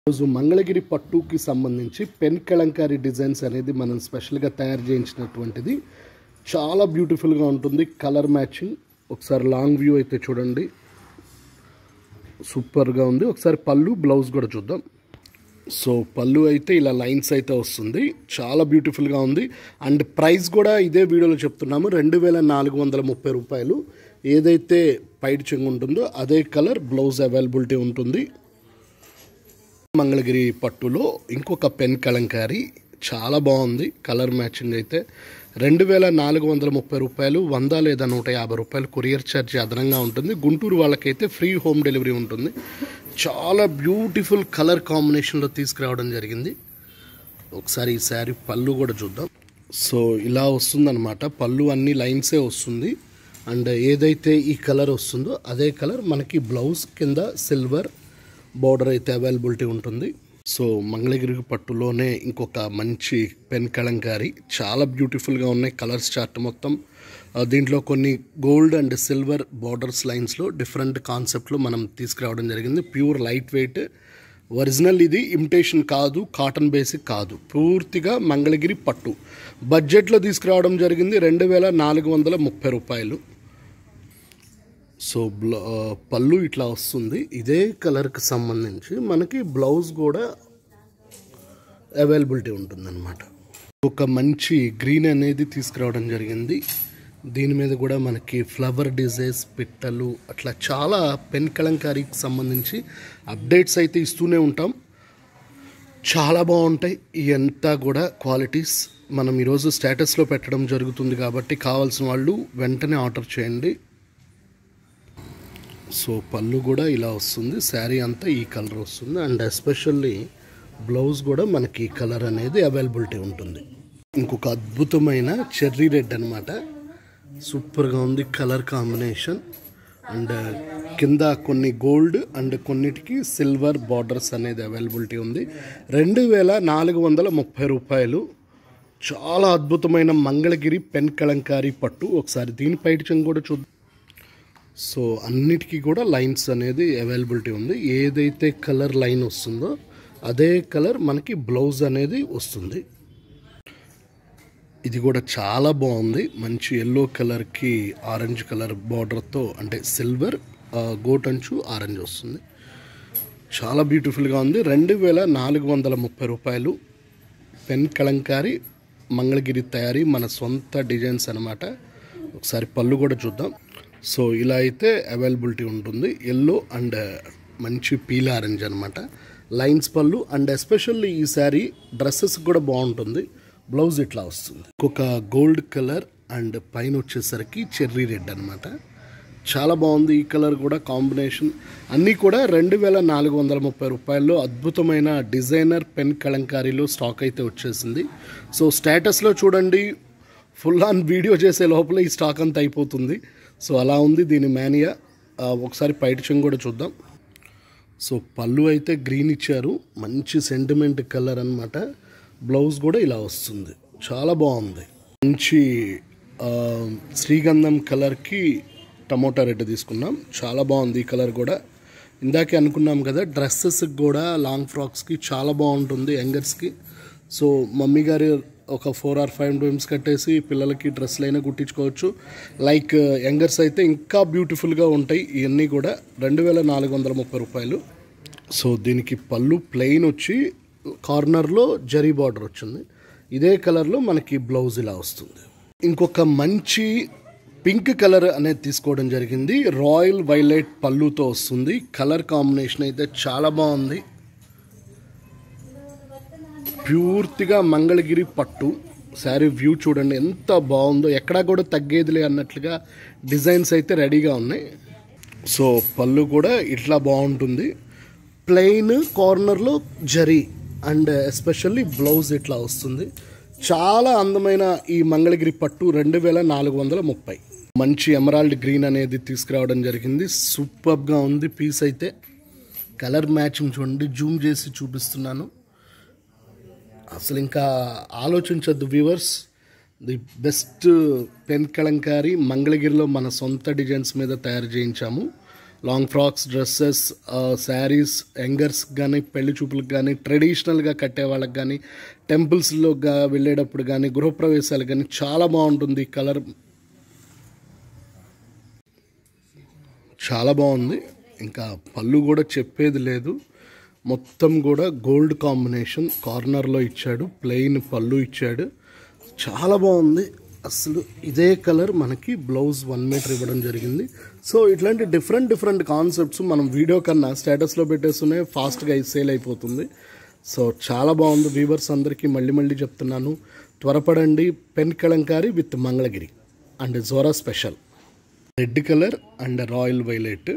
ఈరోజు మంగళగిరి పట్టుకి సంబంధించి pen Kalamkari designs అనేది మనం స్పెషల్గా తయారు చేయించినటువంటిది చాలా బ్యూటిఫుల్గా ఉంటుంది కలర్ మ్యాచింగ్ ఒకసారి లాంగ్ వ్యూ అయితే చూడండి సూపర్గా ఉంది ఒకసారి పళ్ళు బ్లౌజ్ కూడా చూద్దాం సో పళ్ళు అయితే ఇలా లైన్స్ అయితే వస్తుంది చాలా బ్యూటిఫుల్గా ఉంది అండ్ ప్రైస్ కూడా ఇదే వీడియోలో చెప్తున్నాము రెండు వేల నాలుగు వందల ముప్పై రూపాయలు ఏదైతే పైట్ చెంగు ఉంటుందో అదే కలర్ బ్లౌజ్ అవైలబిలిటీ ఉంటుంది మంగళగిరి పట్టులో ఇంకొక పెన్ కలంకారీ చాలా బాగుంది కలర్ మ్యాచింగ్ అయితే రెండు వేల నాలుగు వందల ముప్పై రూపాయలు వంద లేదా నూట యాభై రూపాయలు కొరియర్ ఛార్జ్ అదనంగా ఉంటుంది గుంటూరు వాళ్ళకైతే ఫ్రీ హోమ్ డెలివరీ ఉంటుంది చాలా బ్యూటిఫుల్ కలర్ కాంబినేషన్లో తీసుకురావడం జరిగింది ఒకసారి ఈ శారీ పళ్ళు కూడా చూద్దాం సో ఇలా వస్తుందన్నమాట పళ్ళు అన్ని లైన్సే వస్తుంది అండ్ ఏదైతే ఈ కలర్ వస్తుందో అదే కలర్ మనకి బ్లౌజ్ కింద సిల్వర్ బార్డర్ అయితే అవైలబిలిటీ ఉంటుంది సో మంగళగిరి పట్టులోనే ఇంకొక మంచి పెన్ కలంకారీ చాలా బ్యూటిఫుల్గా ఉన్నాయి కలర్స్ చార్ట్ మొత్తం ఆ, దీంట్లో కొన్ని గోల్డ్ అండ్ సిల్వర్ బార్డర్స్ లైన్స్లో డిఫరెంట్ కాన్సెప్ట్లో మనం తీసుకురావడం జరిగింది ప్యూర్ లైట్ వెయిట్ ఒరిజినల్ ఇది ఇమిటేషన్ కాదు కాటన్ బేసిక్ కాదు పూర్తిగా మంగళగిరి పట్టు బడ్జెట్లో తీసుకురావడం జరిగింది రెండు వేల నాలుగు వందల ముప్పై రూపాయలు సో బ్ల ఆ, పళ్ళు ఇట్లా వస్తుంది ఇదే కలర్కి సంబంధించి మనకి బ్లౌజ్ కూడా అవైలబిలిటీ ఉంటుందన్నమాట ఒక మంచి గ్రీన్ అనేది తీసుకురావడం జరిగింది దీని మీద కూడా మనకి ఫ్లవర్ డిజైన్స్ పిట్టలు అట్లా చాలా పెన్ కలంకారీకి సంబంధించి అప్డేట్స్ అయితే ఇస్తూనే ఉంటాం చాలా బాగుంటాయి ఇవంతా కూడా క్వాలిటీస్ మనం ఈరోజు స్టేటస్లో పెట్టడం జరుగుతుంది కాబట్టి కావాల్సిన వాళ్ళు వెంటనే ఆర్డర్ చేయండి సో పళ్ళు కూడా ఇలా వస్తుంది శారీ అంతా ఈ కలర్ వస్తుంది అండ్ ఎస్పెషల్లీ బ్లౌజ్ కూడా మనకి ఈ కలర్ అనేది అవైలబిలిటీ ఉంటుంది ఇంకొక అద్భుతమైన చెర్రీ రెడ్ అనమాట సూపర్గా ఉంది కలర్ కాంబినేషన్ అండ్ కింద కొన్ని గోల్డ్ అండ్ కొన్నిటికి సిల్వర్ బార్డర్స్ అనేది అవైలబిలిటీ ఉంది రెండు వేల నాలుగు వందల ముప్పై రూపాయలు చాలా అద్భుతమైన మంగళగిరి పెన్ కలంకారీ పట్టు ఒకసారి దీని పైట కూడా చూద్దాం సో అన్నిటికీ కూడా లైన్స్ అనేది అవైలబిలిటీ ఉంది ఏదైతే కలర్ లైన్ వస్తుందో అదే కలర్ మనకి బ్లౌజ్ అనేది వస్తుంది ఇది కూడా చాలా బాగుంది మంచి ఎల్లో కలర్కి ఆరెంజ్ కలర్ బార్డర్తో అంటే సిల్వర్ గోట్ అంచు ఆరెంజ్ వస్తుంది చాలా బ్యూటిఫుల్గా ఉంది రెండు వేల నాలుగు వందల ముప్పై రూపాయలు పెన్ కలంకారీ మంగళగిరి తయారీ మన సొంత డిజైన్స్ అనమాట ఒకసారి పళ్ళు కూడా చూద్దాం సో ఇలా అయితే అవైలబిలిటీ ఉంటుంది ఎల్లో అండ్ మంచి పీల్ ఆరెంజ్ అనమాట లైన్స్ పళ్ళు అండ్ ఎస్పెషల్లీ ఈ శారీ డ్రెస్సెస్ కూడా బాగుంటుంది బ్లౌజ్ ఇట్లా వస్తుంది ఒక గోల్డ్ కలర్ అండ్ పైన వచ్చేసరికి చెర్రీ రెడ్ అనమాట చాలా బాగుంది ఈ కలర్ కూడా కాంబినేషన్ అన్నీ కూడా రెండు వేల నాలుగు వందల ముప్పై రూపాయల్లో అద్భుతమైన డిజైనర్ పెన్ కలంకారీలో స్టాక్ అయితే వచ్చేసింది సో స్టేటస్లో చూడండి ఫుల్ ఆన్ వీడియో చేసే లోపల ఈ స్టాక్ అంతా అయిపోతుంది సో అలా ఉంది దీని మేనియా ఆ, ఒకసారి పైట చెంగు కూడా చూద్దాం సో పళ్ళు అయితే గ్రీన్ ఇచ్చారు మంచి సెంటిమెంట్ కలర్ అన్నమాట బ్లౌజ్ కూడా ఇలా వస్తుంది చాలా బాగుంది మంచి ఆ, శ్రీగంధం కలర్కి టమోటా రెడ్ తీసుకున్నాం చాలా బాగుంది ఈ కలర్ కూడా ఇందాకే అనుకున్నాం కదా డ్రెస్సెస్కి కూడా లాంగ్ ఫ్రాక్స్కి చాలా బాగుంటుంది యంగర్స్కి సో మమ్మీ గారు ఒక ఫోర్ ఆర్ ఫైవ్ టైమ్స్ కట్టేసి పిల్లలకి డ్రెస్సులు అయినా కుట్టించుకోవచ్చు లైక్ యంగర్స్ అయితే ఇంకా బ్యూటిఫుల్గా ఉంటాయి ఇవన్నీ కూడా రెండు వేల నాలుగు వందల ముప్పై రూపాయలు సో దీనికి పళ్ళు ప్లెయిన్ వచ్చి కార్నర్లో జరీ బార్డర్ వచ్చింది ఇదే కలర్లో మనకి బ్లౌజ్ ఇలా వస్తుంది ఇంకొక మంచి పింక్ కలర్ అనేది తీసుకోవడం జరిగింది రాయల్ వైలెట్ పళ్ళుతో వస్తుంది కలర్ కాంబినేషన్ అయితే చాలా బాగుంది పూర్తిగా మంగళగిరి పట్టు శారీ వ్యూ చూడండి ఎంత బాగుందో ఎక్కడా కూడా తగ్గేదిలే అన్నట్లుగా డిజైన్స్ అయితే రెడీగా ఉన్నాయి సో పళ్ళు కూడా ఇట్లా బాగుంటుంది ప్లెయిన్ కార్నర్లో జరీ అండ్ ఎస్పెషల్లీ బ్లౌజ్ ఇట్లా వస్తుంది చాలా అందమైన ఈ మంగళగిరి పట్టు రెండు వేల నాలుగు వందల ముప్పై మంచి ఎమరాల్డ్ గ్రీన్ అనేది తీసుకురావడం జరిగింది సూపర్గా ఉంది పీస్ అయితే కలర్ మ్యాచింగ్ చూడండి జూమ్ చేసి చూపిస్తున్నాను అసలు ఇంకా ఆలోచించొద్దు viewers the best pen kalamkari మంగళగిరిలో మన సొంత డిజైన్స్ మీద తయారు చేయించాము long frocks dresses saris youngers కానీ పెళ్లి చూపులకు కానీ ట్రెడిషనల్గా కట్టే వాళ్ళకి కానీ టెంపుల్స్లో వెళ్ళేటప్పుడు కానీ గృహప్రవేశాలు కానీ చాలా బాగుంటుంది కలర్ చాలా బాగుంది ఇంకా పళ్ళు కూడా చెప్పేది లేదు మొత్తం కూడా గోల్డ్ కాంబినేషన్ కార్నర్లో ఇచ్చాడు ప్లెయిన్ పళ్ళు ఇచ్చాడు చాలా బాగుంది అసలు ఇదే కలర్ మనకి బ్లౌజ్ వన్ మీటర్ ఇవ్వడం జరిగింది సో ఇట్లాంటి డిఫరెంట్ డిఫరెంట్ కాన్సెప్ట్స్ మనం వీడియో కన్నా స్టేటస్లో పెట్టేస్తూనే ఫాస్ట్గా సేల్ అయిపోతుంది సో చాలా బాగుంది వీవర్స్ అందరికీ మళ్ళీ మళ్ళీ చెప్తున్నాను త్వరపడండి pen kalamkari with Mangalagiri and జోరా special red colour and royal violet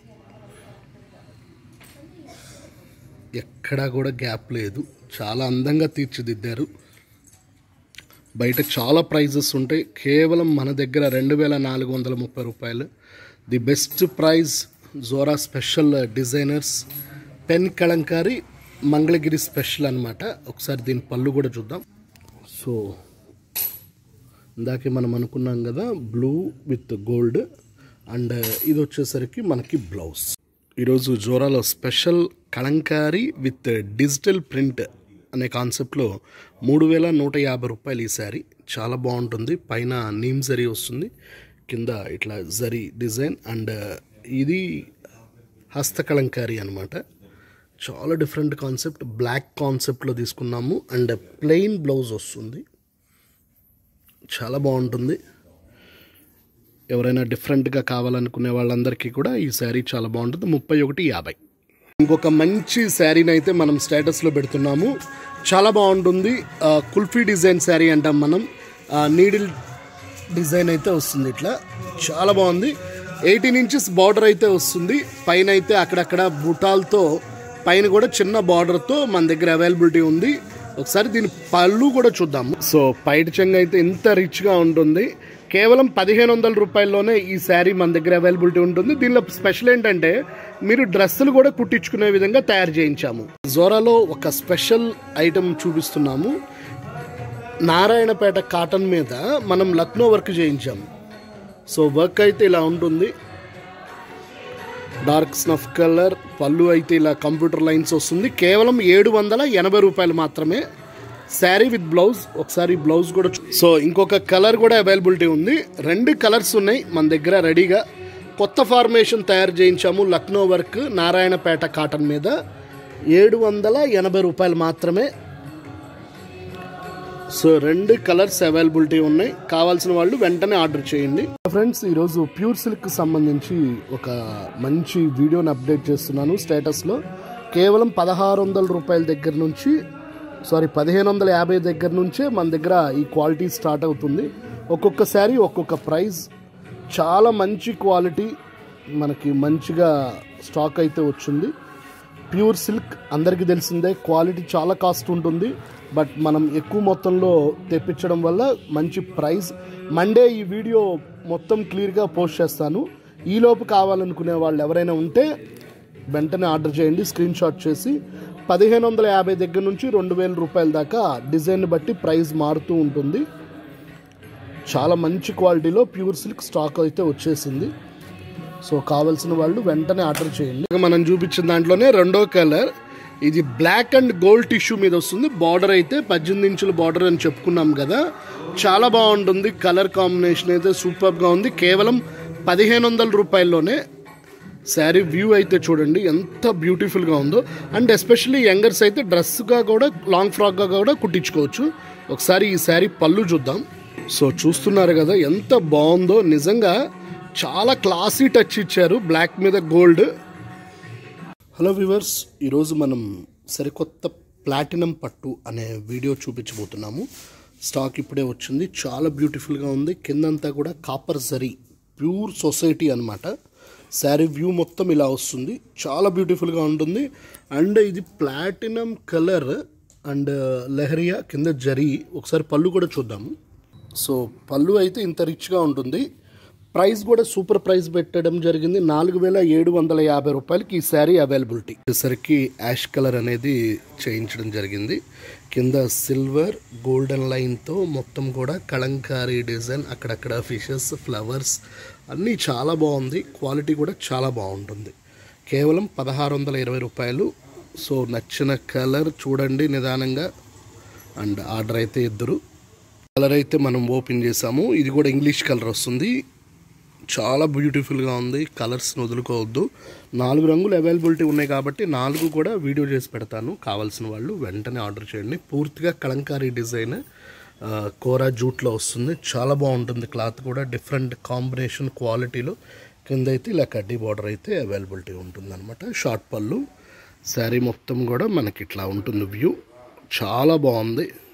ఎక్కడా కూడా గ్యాప్ లేదు చాలా అందంగా తీర్చిదిద్దారు బయట చాలా ప్రైజెస్ ఉంటాయి కేవలం మన దగ్గర రెండు వేల నాలుగు వందల ముప్పై రూపాయలు ది బెస్ట్ ప్రైజ్ జోరా special designers pen kalamkari Mangalagiri special అనమాట ఒకసారి దీని పళ్ళు కూడా చూద్దాం సో ఇందాకే మనం అనుకున్నాం కదా బ్లూ విత్ గోల్డ్ అండ్ ఇది వచ్చేసరికి మనకి బ్లౌజ్ ఈరోజు జోరాలో special kalamkari with digital print అనే కాన్సెప్ట్లో మూడు వేల నూట యాభై రూపాయలు ఈ శారీ చాలా బాగుంటుంది పైన నీమ్ జరీ వస్తుంది కింద ఇట్లా జరీ డిజైన్ అండ్ ఇది హస్తకలంకారీ అనమాట చాలా డిఫరెంట్ కాన్సెప్ట్ బ్లాక్ కాన్సెప్ట్లో తీసుకున్నాము అండ్ ప్లెయిన్ బ్లౌజ్ వస్తుంది చాలా బాగుంటుంది ఎవరైనా డిఫరెంట్గా కావాలనుకునే వాళ్ళందరికీ కూడా ఈ శారీ చాలా బాగుంటుంది ముప్పై ఒకటి యాభై ఇంకొక మంచి శారీని అయితే మనం స్టేటస్లో పెడుతున్నాము చాలా బాగుంటుంది ఆ, కుల్ఫీ డిజైన్ శారీ అంటాం మనం ఆ, నీడిల్ డిజైన్ అయితే వస్తుంది ఇట్లా చాలా బాగుంది ఎయిటీన్ ఇంచెస్ బార్డర్ అయితే వస్తుంది పైన అయితే అక్కడక్కడ బుటాలతో పైన కూడా చిన్న బార్డర్తో మన దగ్గర అవైలబిలిటీ ఉంది ఒకసారి దీని పళ్ళు కూడా చూద్దాము సో పైట చెంగ అయితే ఇంత రిచ్గా ఉంటుంది కేవలం పదిహేను వందల రూపాయల్లోనే ఈ శారీ మన దగ్గర అవైలబిలిటీ ఉంటుంది దీనిలో స్పెషల్ ఏంటంటే మీరు డ్రెస్సులు కూడా కుట్టించుకునే విధంగా తయారు చేయించాము జోరాలో ఒక స్పెషల్ ఐటమ్ చూపిస్తున్నాము నారాయణపేట కాటన్ మీద మనం లక్నో వర్క్ చేయించాము సో వర్క్ అయితే ఇలా ఉంటుంది డార్క్ స్నఫ్ కలర్ పళ్ళు అయితే ఇలా కంప్యూటర్ లైన్స్ వస్తుంది కేవలం ఏడు వందల ఎనభై రూపాయలు మాత్రమే శారీ విత్ బ్లౌజ్ ఒకసారి బ్లౌజ్ కూడా చూ- సో ఇంకొక కలర్ కూడా అవైలబిలిటీ ఉంది రెండు కలర్స్ ఉన్నాయి మన దగ్గర రెడీగా కొత్త ఫార్మేషన్ తయారు చేయించాము లక్నో వర్క్ నారాయణపేట కాటన్ మీద ఏడు వందల ఎనభై రూపాయలు మాత్రమే సో రెండు కలర్స్ అవైలబిలిటీ ఉన్నాయి కావాల్సిన వాళ్ళు వెంటనే ఆర్డర్ చేయండి ఫ్రెండ్స్ ఈరోజు ప్యూర్ సిల్క్ సంబంధించి ఒక మంచి వీడియోని అప్డేట్ చేస్తున్నాను స్టేటస్లో కేవలం పదహారు వందల రూపాయల దగ్గర నుంచి సారీ పదిహేను వందల యాభై దగ్గర నుంచే మన దగ్గర ఈ క్వాలిటీ స్టార్ట్ అవుతుంది ఒక్కొక్క శారీ ఒక్కొక్క ప్రైస్ చాలా మంచి క్వాలిటీ మనకి మంచిగా స్టాక్ అయితే వచ్చింది ప్యూర్ సిల్క్ అందరికీ తెలిసిందే క్వాలిటీ చాలా కాస్ట్ ఉంటుంది బట్ మనం ఎక్కువ మొత్తంలో తెప్పించడం వల్ల మంచి ప్రైస్ మండే ఈ వీడియో మొత్తం క్లియర్గా పోస్ట్ చేస్తాను ఈలోపు కావాలనుకునే వాళ్ళు ఎవరైనా ఉంటే వెంటనే ఆర్డర్ చేయండి స్క్రీన్ షాట్ చేసి పదిహేను వందల యాభై దగ్గర నుంచి రెండు వేల రూపాయల దాకా డిజైన్ బట్టి ప్రైస్ మారుతూ ఉంటుంది చాలా మంచి క్వాలిటీలో ప్యూర్ సిల్క్ స్టాక్ అయితే వచ్చేసింది సో కావాల్సిన వాళ్ళు వెంటనే ఆర్డర్ చేయండి ఇక మనం చూపించిన దాంట్లోనే రెండో కలర్ ఇది బ్లాక్ అండ్ గోల్డ్ టిష్యూ మీద వస్తుంది బార్డర్ అయితే పద్దెనిమిది ఇంచుల బార్డర్ అని చెప్పుకున్నాం కదా చాలా బాగుంటుంది కలర్ కాంబినేషన్ అయితే సూపర్గా ఉంది కేవలం పదిహేను వందల రూపాయల్లోనే శారీ వ్యూ అయితే చూడండి ఎంత బ్యూటిఫుల్గా ఉందో అండ్ ఎస్పెషల్లీ యంగర్స్ అయితే డ్రెస్గా కూడా లాంగ్ ఫ్రాక్గా కూడా కుట్టించుకోవచ్చు ఒకసారి ఈ శారీ పళ్ళు చూద్దాం సో చూస్తున్నారు కదా ఎంత బాగుందో నిజంగా చాలా క్లాసీ టచ్ ఇచ్చారు బ్లాక్ మీద గోల్డ్ హలో వ్యూవర్స్ ఈరోజు మనం సరికొత్త ప్లాటినం పట్టు అనే వీడియో చూపించబోతున్నాము స్టాక్ ఇప్పుడే వచ్చింది చాలా బ్యూటిఫుల్గా ఉంది కిందంతా కూడా కాపర్ జరీ ప్యూర్ సొసైటీ అన్నమాట శారీ వ్యూ మొత్తం ఇలా వస్తుంది చాలా బ్యూటిఫుల్గా ఉంటుంది అండ్ ఇది ప్లాటినం కలర్ అండ్ లెహరియా కింద జరీ ఒకసారి పళ్ళు కూడా చూద్దాము సో పళ్ళు అయితే ఇంత రిచ్గా ఉంటుంది ప్రైస్ కూడా సూపర్ ప్రైస్ పెట్టడం జరిగింది నాలుగు వేల ఏడు వందల యాభై రూపాయలకి ఈ శారీ అవైలబిలిటీ వచ్చేసరికి యాష్ కలర్ అనేది చేయించడం జరిగింది కింద సిల్వర్ గోల్డెన్ లైన్తో మొత్తం కూడా కలంకారీ డిజైన్ అక్కడక్కడ ఫిషెస్ ఫ్లవర్స్ అన్నీ చాలా బాగుంది క్వాలిటీ కూడా చాలా బాగుంటుంది కేవలం పదహారు వందల ఇరవై రూపాయలు సో నచ్చిన కలర్ చూడండి నిదానంగా అండ్ ఆర్డర్ అయితే ఇద్దరు కలర్ అయితే మనం ఓపెన్ చేసాము ఇది కూడా ఇంగ్లీష్ కలర్ వస్తుంది చాలా బ్యూటిఫుల్గా ఉంది కలర్స్ని వదులుకోవద్దు నాలుగు రంగులు అవైలబిలిటీ ఉన్నాయి కాబట్టి నాలుగు కూడా వీడియో చేసి పెడతాను కావాల్సిన వాళ్ళు వెంటనే ఆర్డర్ చేయండి పూర్తిగా కలంకారీ డిజైన్ ఆ, కోరా జూట్లో వస్తుంది చాలా బాగుంటుంది క్లాత్ కూడా డిఫరెంట్ కాంబినేషన్ క్వాలిటీలో కింద అయితే ఇలా కడ్డీ బార్డర్ అయితే అవైలబిలిటీ ఉంటుంది అనమాట షార్ట్ పళ్ళు శారీ మొత్తం కూడా మనకి ఇట్లా ఉంటుంది వ్యూ చాలా బాగుంది